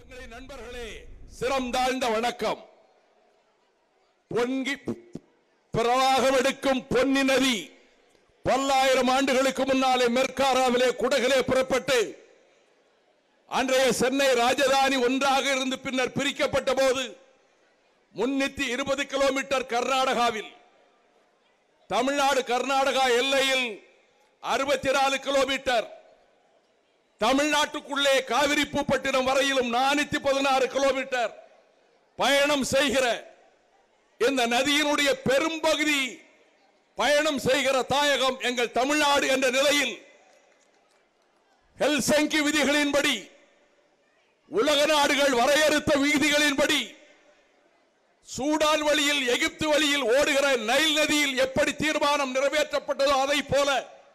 சொந்தங்களே நண்பர்களே சிரம் தாழ்ந்த வணக்கம் பொங்கி பிரவாகம் எடுக்கும் பொன்னி நதி பல்லாயிரம் ஆண்டுகளுக்கு முன்னாலே மெர்காராவிலே குடகிலே புறப்பட்டு அன்றைய சென்னை ராஜதானி ஒன்றாக இருந்து பின்னர் பிரிக்கப்பட்ட போது முன்னூத்தி இருபது கிலோமீட்டர் கர்நாடகாவில் தமிழ்நாடு கர்நாடகா எல்லையில் அறுபத்தி நாலு கிலோமீட்டர் தமிழ்நாட்டுக்குள்ளே காவிரி பூப்பட்டினம் வரையிலும் நானூத்தி பதினாறு கிலோமீட்டர் பயணம் செய்கிற இந்த நதியினுடைய பெரும்பகுதி பயணம் செய்கிற தாயகம் எங்கள் தமிழ்நாடு என்ற நிலையில் ஹெல்சங்கி விதிகளின்படி உலக நாடுகள் வரையறுத்த விதிகளின்படி சூடான் வழியில் எகிப்து வழியில் ஓடுகிற நைல் நதியில் எப்படி தீர்மானம் நிறைவேற்றப்பட்டதோ அதை போல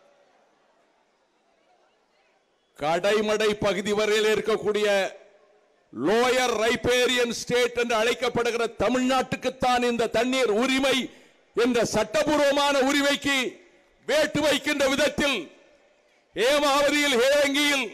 கடைமடை பகுதி வரையில் இருக்கக்கூடிய லோயர் ரைபேரியன் ஸ்டேட் என்று அழைக்கப்படுகிற தமிழ்நாட்டுக்குத்தான் இந்த தண்ணீர் உரிமை என்ற சட்டபூர்வமான உரிமைக்கு வேட்டு வைக்கின்ற விதத்தில் ஏமாவதியில் ஹேரங்கியில்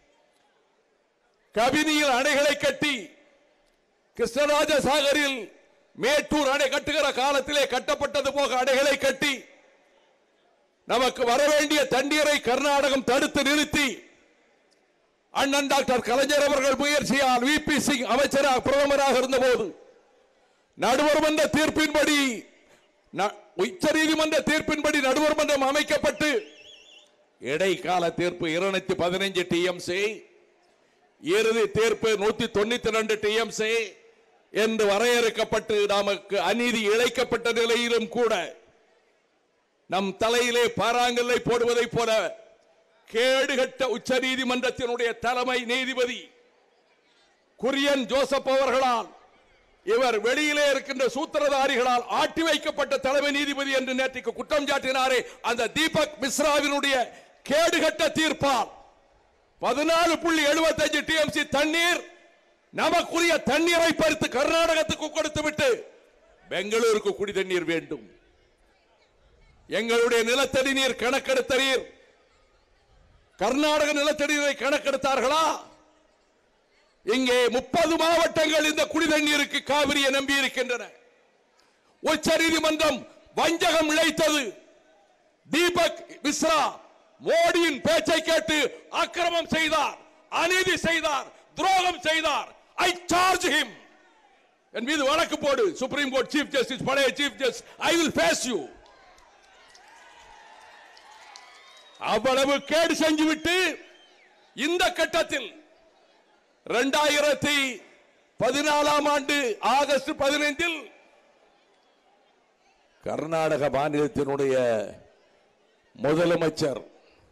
கபினியில் அணைகளை கட்டி கிருஷ்ணராஜ சாகரில் மேட்டூர் அணை கட்டுகிற காலத்திலே கட்டப்பட்டது போக அணைகளை கட்டி நமக்கு வரவேண்டிய தண்ணீரை கர்நாடகம் தடுத்து நிறுத்தி அண்ணன் டாக்டர் கலைஞர் அவர்கள் முயற்சியால் வி பி சிங் அமைச்சராக பிரதமராக இருந்தபோது நடுவர் மன்ற தீர்ப்பின்படி ந- உச்ச நீதிமன்ற தீர்ப்பின்படி நடுவர் மன்றம் அமைக்கப்பட்டு இடைக்கால தீர்ப்பு இருநூத்தி பதினைஞ்சு டிஎம்சி இறுதி தீர்ப்பு நூத்தி தொண்ணூத்தி ரெண்டு டிஎம்சி என்று வரையறுக்கப்பட்டு நமக்கு அநீதி இழைக்கப்பட்ட நிலையிலும் கூட நம் தலையிலே பாறாங்கல்லை போடுவதைப் போல கேடுகட்ட உச்ச நீதிமன்றத்தினுடைய தலைமை நீதிபதி குரியன் ஜோசப் அவர்களால் இவர் வெளியிலே இருக்கின்ற சூத்திரதாரிகளால் ஆட்டி வைக்கப்பட்ட தலைமை நீதிபதி என்று நேற்றுக்கு குற்றம் சாட்டினாரே அந்த தீபக் மிஸ்ராவினுடைய கேடுகட்ட தீர்ப்பால் பதினாலு புள்ளி எழுபத்தஞ்சு டிஎம்சி தண்ணீர் நமக்குரிய தண்ணீரை பறித்து கர்நாடகத்துக்கு கொடுத்து விட்டு பெங்களூருக்கு குடி தண்ணீர் வேண்டும் எங்களுடைய நிலத்தடி நீர் கணக்கெடுத்த நீர் கர்நாடக நிலத்தடி நீரை கணக்கெடுத்தார்களா இங்கே முப்பது மாவட்டங்கள் இந்த குடிதண்ணீருக்கு காவிரியை நம்பி இருக்கின்றன உச்ச நீதிமன்றம் வஞ்சகம் இழைத்தது தீபக் மிஸ்ரா மோடியின் பேச்சை கேட்டு அக்கிரமம் செய்தார் அநீதி செய்தார் துரோகம் செய்தார் ஐ சார்ஜ் ஹிம் என் மீது வழக்கு போடு சுப்ரீம் கோர்ட் சீஃப் ஜஸ்டிஸ் பழைய chief justice I will face you அவ்வளவு கேடு செஞ்சுவிட்டு இந்த கட்டத்தில் இரண்டாயிரத்தி பதினாலாம் ஆண்டு ஆகஸ்ட் பதினைந்தில் கர்நாடக மாநிலத்தினுடைய முதலமைச்சர்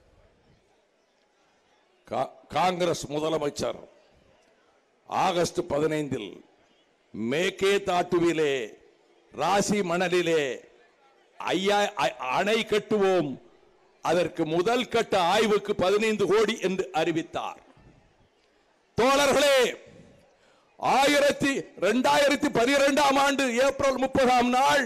கா- காங்கிரஸ் முதலமைச்சர் ஆகஸ்ட் பதினைந்தில் மேக்கே தாட்டுவிலே ராசி மணலிலே ஐயா அ- அணை கட்டுவோம் அதற்கு முதல் கட்ட ஆய்வுக்கு பதினைந்து கோடி என்று அறிவித்தார் தோழர்களே ஆயிரத்தி இரண்டாயிரத்தி பனிரெண்டாம் ஆண்டு ஏப்ரல் முப்பதாம் நாள்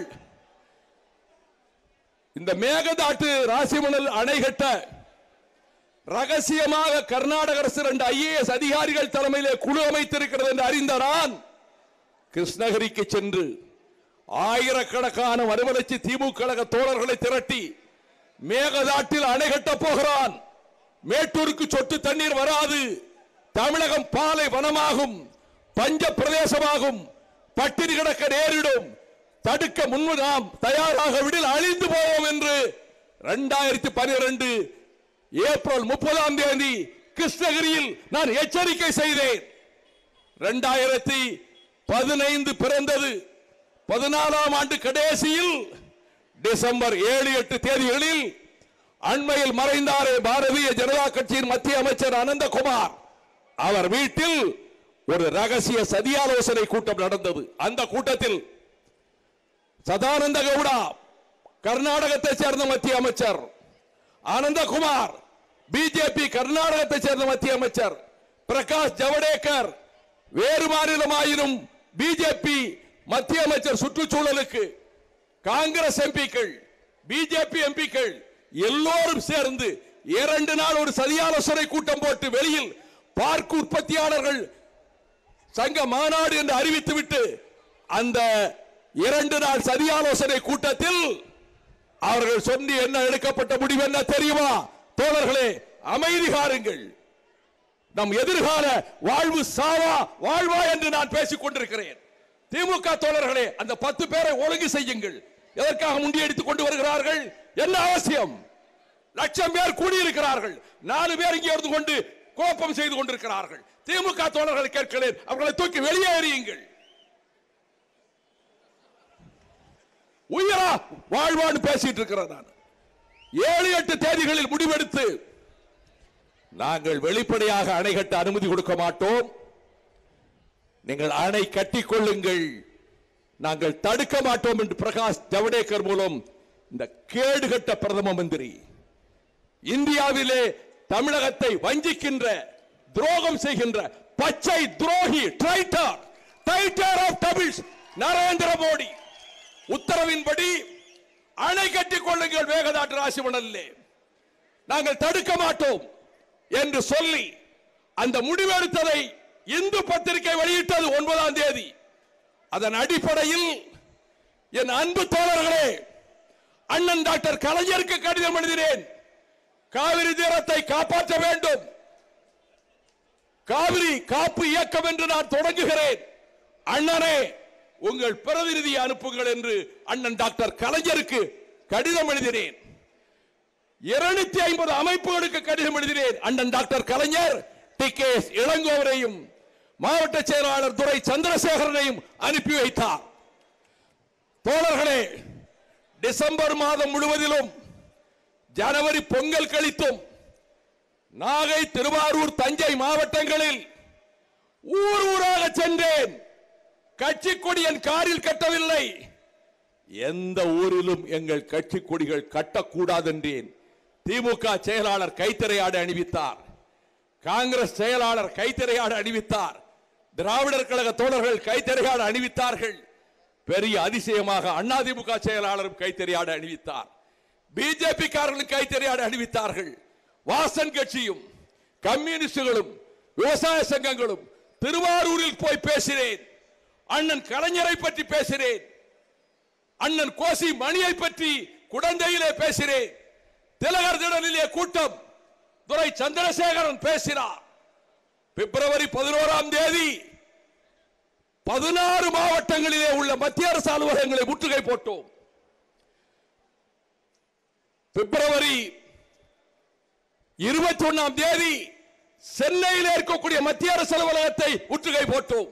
இந்த மேகதாட்டு ராசிமணல் அணை கட்ட ரகசியமாக கர்நாடக அரசு ரெண்டு ஐஏஎஸ் அதிகாரிகள் தலைமையிலே குழு அமைத்திருக்கிறது என்று அறிந்த நான் கிருஷ்ணகிரிக்கு சென்று ஆயிரக்கணக்கான மறுமலர்ச்சி திமுக கழக தோழர்களை திரட்டி மேகதாட்டில் அணை கட்டப் போகிறான் மேட்டூருக்கு சொட்டு தண்ணீர் வராது தமிழகம் பாலை வனமாகும் பஞ்ச பிரதேசமாகும் பட்டினி கிடக்க நேரிடும் தடுக்க முன்பு நாம் தயாராக விடில் அழிந்து போவோம் என்று இரண்டாயிரத்தி பனிரெண்டு ஏப்ரல் முப்பதாம் தேதி கிருஷ்ணகிரியில் நான் எச்சரிக்கை செய்தேன் இரண்டாயிரத்தி பதினைந்து பிறந்தது பதினாலாம் ஆண்டு கடைசியில் டிசம்பர் ஏழு எட்டு தேதிகளில் அண்மையில் மறைந்தாரே பாரதிய ஜனதா கட்சியின் மத்திய அமைச்சர் அனந்தகுமார் அவர் வீட்டில் ஒரு ரகசிய சதியாலோசனை கூட்டம் நடந்தது அந்த கூட்டத்தில் சதானந்த கவுடா கர்நாடகத்தை சேர்ந்த மத்திய அமைச்சர் ஆனந்தகுமார் பிஜேபி கர்நாடகத்தை சேர்ந்த மத்திய அமைச்சர் பிரகாஷ் ஜவடேகர் வேறு மாநிலமாயினும் பிஜேபி மத்திய அமைச்சர் சுற்றுச்சூழலுக்கு காங்கிரஸ் எம்பிக்கள் பிஜேபி எம்பிக்கள் எல்லோரும் சேர்ந்து இரண்டு நாள் ஒரு சதியாலோசனை கூட்டம் போட்டு வெளியில் பார்க் உற்பத்தியாளர்கள் சங்க மாநாடு என்று அறிவித்துவிட்டு அந்த இரண்டு நாள் சதி ஆலோசனை கூட்டத்தில் அவர்கள் சொல்லி என்ன எடுக்கப்பட்ட முடிவு என்ன தெரியுமா தோழர்களே அமைதி காருங்கள் நம் எதிர்கால வாழ்வு சாவா வாழ்வா என்று நான் பேசிக் கொண்டிருக்கிறேன் திமுக தோழர்களே அந்த பத்து பேரை ஒழுங்கு செய்யுங்கள் எதற்காக முண்டியடித்துக் கொண்டு வருகிறார்கள் என்ன அவசியம் லட்சம் பேர் கூடியிருக்கிறார்கள் நாலு பேர் இங்கே இருந்து கொண்டு குழப்பம் செய்து கொண்டிருக்கிறார்கள் திமுக தோழர்களை கேட்கிறேன் அவர்களை தூக்கி வெளியே எறியுங்கள் உயிரா வாழ்வான்னு பேசிட்டு இருக்கிறேன் நான் ஏழு எட்டு தேதிகளில் முடிவெடுத்து நாங்கள் வெளிப்படையாக அணை கட்ட அனுமதி கொடுக்க மாட்டோம் நீங்கள் அணை கட்டிக் கொள்ளுங்கள் நாங்கள் தடுக்க மாட்டோம் என்று பிரகாஷ் ஜவடேகர் மூலம் இந்த கேடுகட்ட பிரதம மந்திரி இந்தியாவிலே தமிழகத்தை வஞ்சிக்கின்ற துரோகம் செய்கின்ற பச்சை துரோகி traitor traitor of Tamils Narendra Modi உத்தரவின்படி அணை கட்டிக் கொள்ளுங்கள் வேகதாட்டு ராசிமணல்லே நாங்கள் தடுக்க மாட்டோம் என்று சொல்லி அந்த முடிவெடுத்ததை இந்து பத்திரிகை வெளியிட்டது ஒன்பதாம் தேதி அதன் அடிப்படையில் என் அன்பு தோழர்களே அண்ணன் டாக்டர் கலைஞருக்கு கடிதம் எழுதினேன் காவிரி தீரத்தை காப்பாற்ற வேண்டும் காவிரி காப்பு இயக்கம் என்று நான் தொடங்குகிறேன் அண்ணனே உங்கள் பிரதிநிதியை அனுப்புங்கள் என்று அண்ணன் டாக்டர் கலைஞருக்கு கடிதம் எழுதினேன் இருநூத்தி ஐம்பது அமைப்புகளுக்கு கடிதம் எழுதினேன் அண்ணன் doctor Kalaignar T K S இளங்கோவரையும் மாவட்ட செயலாளர் துரை சந்திரசேகரனையும் அனுப்பி வைத்தார் தோழர்களே டிசம்பர் மாதம் முழுவதிலும் ஜனவரி பொங்கல் கழித்தும் நாகை திருவாரூர் தஞ்சை மாவட்டங்களில் ஊர் ஊராக சென்றேன் கட்சி கொடி என் காரில் கட்டவில்லை எந்த ஊரிலும் எங்கள் கட்சி கொடிகள் கட்டக்கூடாது என்றேன் திமுக செயலாளர் கைத்திரையாடு அணிவித்தார் காங்கிரஸ் செயலாளர் கைத்திரையாடு அணிவித்தார் திராவிடர் கழக தோழர்கள் கைத்திரையாடு அணிவித்தார்கள் பெரிய அதிசயமாக அதிமுக செயலாளரும் கைத்தறியாடு அணிவித்தார் பிஜேபி காரர்களும் கைத்தறியாடு அணிவித்தார்கள் வாசன் கட்சியும் கம்யூனிஸ்டுகளும் விவசாய சங்கங்களும் திருவாரூரில் போய் பேசினேன் அண்ணன் கலைஞரை பற்றி பேசினேன் அண்ணன் கோசி மணியை பற்றி குடந்தையிலே பேசினேன் திலகர் திடலிலே கூட்டம் துரை சந்திரசேகரன் பேசினார் பிப்ரவரி பதினோராம் தேதி பதினாறு மாவட்டங்களிலே உள்ள மத்திய அரசு அலுவலகங்களை முற்றுகை போட்டோம் பிப்ரவரி இருபத்தி ஒன்னாம் தேதி சென்னையில் இருக்கக்கூடிய மத்திய அரசு அலுவலகத்தை முற்றுகை போட்டோம்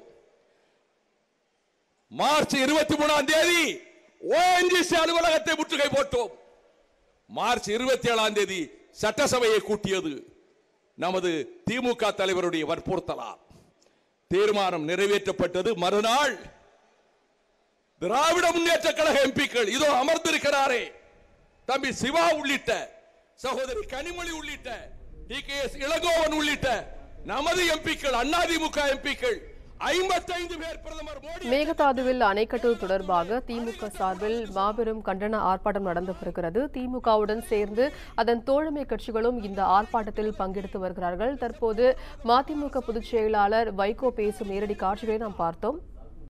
மார்ச் இருபத்தி மூணாம் தேதி ஓஎன்ஜிசி அலுவலகத்தை முற்றுகை போட்டோம் மார்ச் இருபத்தி ஏழாம் தேதி சட்டசபையை கூட்டியது நமது திமுக தலைவருடைய வற்புறுத்தலால் தீர்மானம் நிறைவேற்றப்பட்டது மறுநாள் திராவிட முன்னேற்ற கழக எம்பிக்கள் இதோ அமர்ந்திருக்கிறாரே தம்பி சிவா உள்ளிட்ட சகோதரி கனிமொழி உள்ளிட்ட டி கே எஸ் இளங்கோவன் உள்ளிட்ட நமது எம்பிக்கள் அதிமுக எம்பிக்கள் ஐம்பத்தைந்து பேர் பிரதமர் மோடி மேகதாதுவில் அணை கட்டுவது தொடர்பாக திமுக சார்பில் மாபெரும் கண்டன ஆர்ப்பாட்டம் நடந்து வருகிறது திமுகவுடன் சேர்ந்து அதன் தோழமை கட்சிகளும் இந்த ஆர்ப்பாட்டத்தில் பங்கெடுத்து வருகிறார்கள் தற்போது மதிமுக பொதுச் செயலாளர் வைகோ பேசும் நேரடி காட்சிகளை நாம் பார்த்தோம்